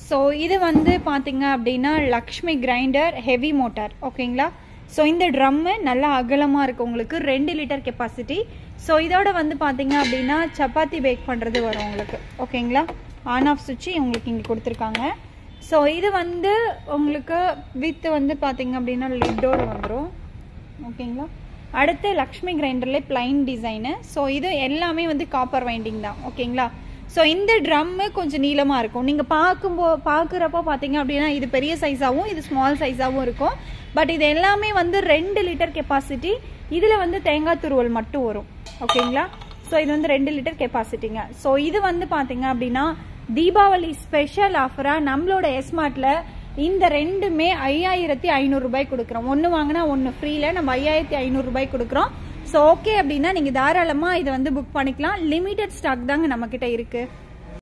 so இது வந்து பார்த்தீங்க அப்படின்னா லக்ஷ்மி கிரைண்டர் ஹெவி மோட்டார் ஓகேங்களா ஸோ இந்த ட்ரம்மு நல்லா அகலமாக இருக்குது உங்களுக்கு ரெண்டு லிட்டர் கெப்பாசிட்டி ஸோ இதோட வந்து பார்த்தீங்க அப்படின்னா சப்பாத்தி பேக் பண்ணுறது வரும் உங்களுக்கு ஓகேங்களா ஆன் ஆஃப் சுவிட்சு உங்களுக்கு இங்கே கொடுத்துருக்காங்க ஸோ இது வந்து உங்களுக்கு வித் வந்து பார்த்தீங்க அப்படின்னா லிட்டோடு வந்துடும் ஓகேங்களா அடுத்து லக்ஷ்மி கிரைண்டர்லேயே பிளைன் டிசைனு ஸோ இது எல்லாமே வந்து காப்பர் வைண்டிங் தான் ஓகேங்களா ஸோ இந்த ட்ரம்மு கொஞ்சம் நீளமாக இருக்கும் நீங்கள் பார்க்கும்போ பார்க்குறப்போ பார்த்தீங்க அப்படின்னா இது பெரிய சைஸாகவும் இது ஸ்மால் சைஸாகவும் இருக்கும் பட் இது எல்லாமே வந்து ரெண்டு லிட்டர் கெப்பாசிட்டி இதில் வந்து தேங்காய் துருவல் மட்டும் வரும் ஓகேங்களா ஸோ இது வந்து ரெண்டு லிட்டர் கெப்பாசிட்டிங்க ஸோ இது வந்து பார்த்தீங்க அப்படின்னா தீபாவளி ஸ்பெஷல் ஆஃபராக நம்மளோட எஸ்மார்ட்டில் இந்த ரெண்டுமே ஐயாயிரத்தி ஐநூறுரூபாய் கொடுக்குறோம் ஒன்று வாங்கினா ஒன்று ஃப்ரீயில் நம்ம ஐயாயிரத்தி ஐநூறுரூபாய் கொடுக்குறோம் ஸோ ஓகே அப்படின்னா நீங்கள் தாராளமாக இதை வந்து புக் பண்ணிக்கலாம் லிமிடெட் ஸ்டாக் தாங்க நம்மக்கிட்ட இருக்குது